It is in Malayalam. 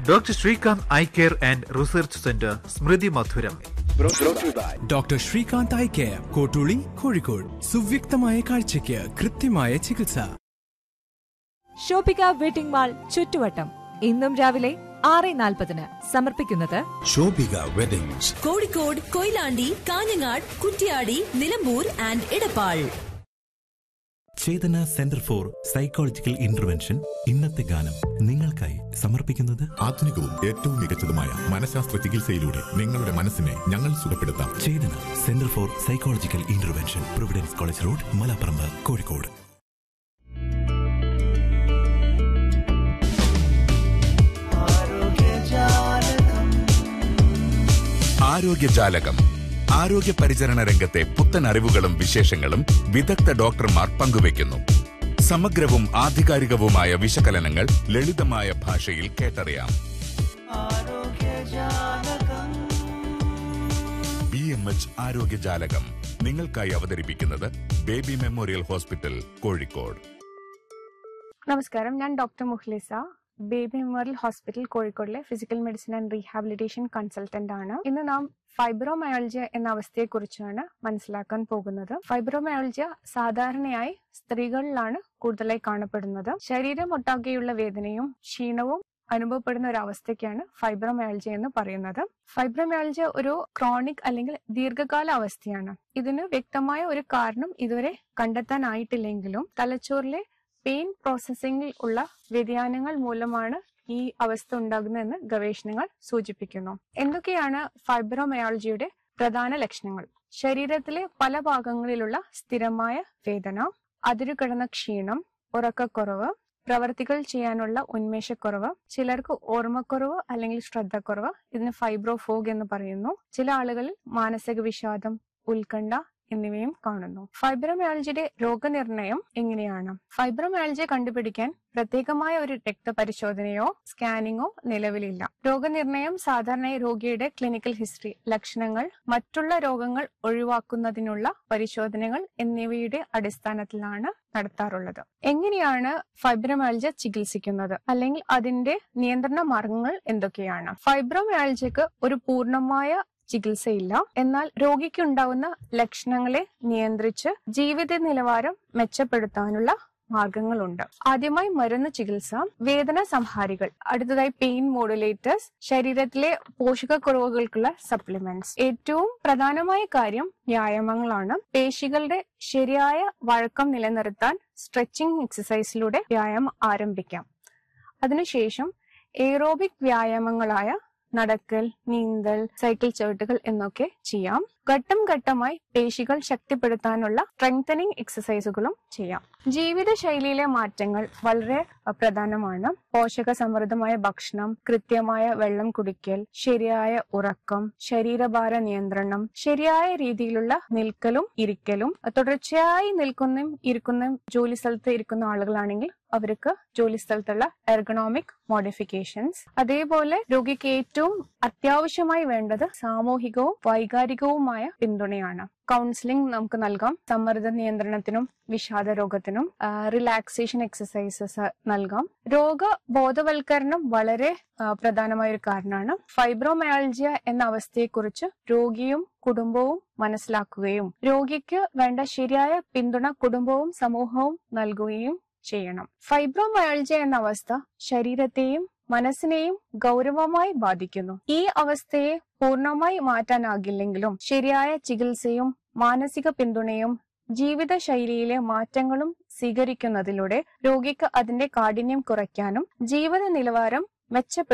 doctor Srikanth eye care and research centre സ്മൃതി മധുരം doctor Srikanth eye care Kottooli Kozhikode സുവ്യക്തമായ കാഴ്ചയ്ക്ക് കൃത്യമായ ചികിത്സ ഷോപ്പിക വെഡിംഗ് മാൾ ചുറ്റുവട്ടം ഇന്നും രാവിലെ ആറ് നാൽപ്പതിന് സമർപ്പിക്കുന്നത് Shobhika weddings Kozhikode Koyilandy Kanhangad Kuttiadi Nilambur and Edappal Chethana centre for psychological intervention ഇന്നത്തെ ഗാനം നിങ്ങൾക്കായി സമർപ്പിക്കുന്നത് ആധുനികവും ഏറ്റവും മികച്ചതുമായ മനഃശാസ്ത്ര ചികിത്സയിലൂടെ നിങ്ങളുടെ മനസ്സിനെ ഞങ്ങൾ സുഖപ്പെടുത്താം Chethana centre for psychological intervention Providence College road Malaparamba Kozhikode ആരോഗ്യജാലകം ആരോഗ്യ പരിചരണ രംഗത്തെ പുത്തൻ അറിവുകളും വിശേഷങ്ങളും വിദഗ്ധ ഡോക്ടർമാർ പങ്കുവയ്ക്കുന്നു സമഗ്രവും ആധികാരികവുമായ വിശകലനങ്ങൾ ലളിതമായ ഭാഷയിൽ കേട്ടറിയാം ബി എം എച്ച് ആരോഗ്യജാലകം നിങ്ങൾക്കായി അവതരിപ്പിക്കുന്നത് ബേബി മെമ്മോറിയൽ ഹോസ്പിറ്റൽ കോഴിക്കോട് നമസ്കാരം ഞാൻ doctor Mukhlisa baby memorial hospital കോഴിക്കോടിലെ physical medicine and rehabilitation consultant ആണ് ഇന്ന് നാം ഫൈബ്രോമയോൾജിയ എന്ന അവസ്ഥയെക്കുറിച്ചാണ് മനസ്സിലാക്കാൻ പോകുന്നത് ഫൈബ്രോമയോൾജിയ സാധാരണയായി സ്ത്രീകളിലാണ് കൂടുതലായി കാണപ്പെടുന്നത് ശരീരം ഒട്ടാകെയുള്ള വേദനയും ക്ഷീണവും അനുഭവപ്പെടുന്ന ഒരു അവസ്ഥയ്ക്കാണ് ഫൈബ്രോമയാൾജിയ എന്ന് പറയുന്നത് ഫൈബ്രോമയാൾജിയ ഒരു ക്രോണിക് അല്ലെങ്കിൽ ദീർഘകാല അവസ്ഥയാണ് ഇതിന് വ്യക്തമായ ഒരു കാരണം ഇതുവരെ കണ്ടെത്താനായിട്ടില്ലെങ്കിലും തലച്ചോറിലെ പെയിൻ പ്രോസസ്സിംഗിൽ ഉള്ള വ്യതിയാനങ്ങൾ മൂലമാണ് ഈ അവസ്ഥ ഉണ്ടാകുന്നതെന്ന് ഗവേഷണങ്ങൾ സൂചിപ്പിക്കുന്നു എന്തൊക്കെയാണ് ഫൈബ്രോമയോളജിയുടെ പ്രധാന ലക്ഷണങ്ങൾ ശരീരത്തിലെ പല ഭാഗങ്ങളിലുള്ള സ്ഥിരമായ വേദന അതിരുകടന്ന ക്ഷീണം ഉറക്കക്കുറവ് പ്രവർത്തികൾ ചെയ്യാനുള്ള ഉന്മേഷക്കുറവ് ചിലർക്ക് ഓർമ്മക്കുറവ് അല്ലെങ്കിൽ ശ്രദ്ധക്കുറവ് ഇതിന് ഫൈബ്രോഫോഗ് എന്ന് പറയുന്നു ചില ആളുകളിൽ മാനസിക വിഷാദം ഉത്കണ്ഠ എന്നിവയും കാണുന്നു ഫൈബ്രോമയാൾജിയുടെ രോഗനിർണയം എങ്ങനെയാണ് ഫൈബ്രോമയാൾജിയ കണ്ടുപിടിക്കാൻ പ്രത്യേകമായ ഒരു രക്തപരിശോധനയോ സ്കാനിങ്ങോ നിലവിലില്ല രോഗനിർണയം സാധാരണയായി രോഗിയുടെ ക്ലിനിക്കൽ ഹിസ്റ്ററി ലക്ഷണങ്ങൾ മറ്റുള്ള രോഗങ്ങൾ ഒഴിവാക്കുന്നതിനുള്ള പരിശോധനകൾ എന്നിവയുടെ അടിസ്ഥാനത്തിലാണ് നടത്താറുള്ളത് എങ്ങനെയാണ് ഫൈബ്രോമയാൾജിയ ചികിത്സിക്കുന്നത് അല്ലെങ്കിൽ അതിന്റെ നിയന്ത്രണ മാർഗങ്ങൾ എന്തൊക്കെയാണ് ഫൈബ്രോമയാൾജിയക്ക് ഒരു പൂർണ്ണമായ ചികിത്സയില്ല എന്നാൽ രോഗിക്കുണ്ടാവുന്ന ലക്ഷണങ്ങളെ നിയന്ത്രിച്ച് ജീവിത നിലവാരം മെച്ചപ്പെടുത്താനുള്ള മാർഗങ്ങളുണ്ട് ആദ്യമായി മരുന്ന് ചികിത്സ വേദന സംഹാരികൾ അടുത്തതായി പെയിൻ മോഡുലേറ്റേഴ്സ് ശരീരത്തിലെ പോഷകക്കുറവുകൾക്കുള്ള സപ്ലിമെന്റ്സ് ഏറ്റവും പ്രധാനമായ കാര്യം വ്യായാമങ്ങളാണ് പേശികളുടെ ശരിയായ വഴക്കം നിലനിർത്താൻ സ്ട്രെച്ചിങ് എക്സസൈസിലൂടെ വ്യായാമം ആരംഭിക്കാം അതിനുശേഷം എയ്റോബിക് വ്യായാമങ്ങളായ നടക്കൽ നീന്തൽ സൈക്കിൾ ചവിട്ടുകൾ എന്നൊക്കെ ചെയ്യാം ഘട്ടം ഘട്ടമായി പേശികൾ ശക്തിപ്പെടുത്താനുള്ള സ്ട്രെങ്തനിങ് എക്സസൈസുകളും ചെയ്യാം ജീവിതശൈലിയിലെ മാറ്റങ്ങൾ വളരെ പ്രധാനമാണ് പോഷക സമൃദ്ധമായ ഭക്ഷണം കൃത്യമായ വെള്ളം കുടിക്കൽ ശരിയായ ഉറക്കം ശരീരഭാര നിയന്ത്രണം ശരിയായ രീതിയിലുള്ള നിൽക്കലും ഇരിക്കലും തുടർച്ചയായി നിൽക്കുന്നതും ഇരിക്കുന്നതും ജോലി സ്ഥലത്ത് ഇരിക്കുന്ന ആളുകളാണെങ്കിൽ അവർക്ക് ജോലി സ്ഥലത്തുള്ള എർഗണോമിക് മോഡിഫിക്കേഷൻസ് അതേപോലെ രോഗിക്ക് ഏറ്റവും അത്യാവശ്യമായി വേണ്ടത് സാമൂഹികവും വൈകാരികവുമായ പിന്തുണയാണ് കൗൺസിലിംഗ് നമുക്ക് നൽകാം സമ്മർദ്ദ നിയന്ത്രണത്തിനും വിഷാദ രോഗത്തിനും റിലാക്സേഷൻ എക്സസൈസസ് നൽകാം രോഗ ബോധവൽക്കരണം വളരെ പ്രധാനമായ ഒരു കാരണമാണ് ഫൈബ്രോമയാൾജിയ എന്ന അവസ്ഥയെക്കുറിച്ച് രോഗിയും കുടുംബവും മനസ്സിലാക്കുകയും രോഗിക്ക് വേണ്ട ശരിയായ പിന്തുണ കുടുംബവും സമൂഹവും നൽകുകയും ചെയ്യണം ഫൈബ്രോമയാൾജിയ എന്ന അവസ്ഥ ശരീരത്തെയും മനസ്സിനെയും ഗൗരവമായി ബാധിക്കുന്നു ഈ അവസ്ഥയെ പൂർണ്ണമായി മാറ്റാനാകില്ലെങ്കിലും ശരിയായ ചികിത്സയും മാനസിക പിന്തുണയും ജീവിതശൈലിയിലെ മാറ്റങ്ങളും സ്വീകരിക്കുന്നതിലൂടെ രോഗിക്ക് അതിന്റെ കാഠിന്യം കുറയ്ക്കാനും ജീവിത നിലവാരം മെച്ചപ്പെടുത്താനും